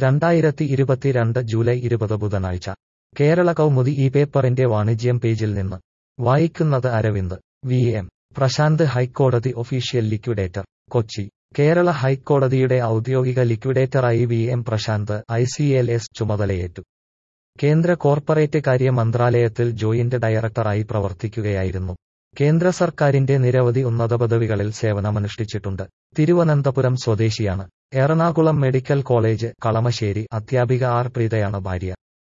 രണ്ടായിരത്തി ഇരുപത്തിരണ്ട് ജൂലൈ ഇരുപത് ബുധനാഴ്ച കേരള കൗമുദി ഈ പേപ്പറിന്റെ വാണിജ്യം പേജിൽ നിന്ന് വായിക്കുന്നത് അരവിന്ദ് വി എം പ്രശാന്ത് ഹൈക്കോടതി ഒഫീഷ്യൽ ലിക്വിഡേറ്റർ കൊച്ചി കേരള ഹൈക്കോടതിയുടെ ഔദ്യോഗിക ലിക്വിഡേറ്ററായി V M Prasanth I C L S ചുമതലയേറ്റു കേന്ദ്ര കോർപ്പറേറ്റ് കാര്യ മന്ത്രാലയത്തിൽ ജോയിന്റ് ഡയറക്ടറായി പ്രവർത്തിക്കുകയായിരുന്നു കേന്ദ്ര സർക്കാരിന്റെ നിരവധി ഉന്നത പദവികളിൽ സേവനമനുഷ്ഠിച്ചിട്ടുണ്ട് തിരുവനന്തപുരം സ്വദേശിയാണ് എറണാകുളം മെഡിക്കൽ കോളേജ് കളമശ്ശേരി അധ്യാപിക ആർ പ്രീതയാണ് ഭാര്യ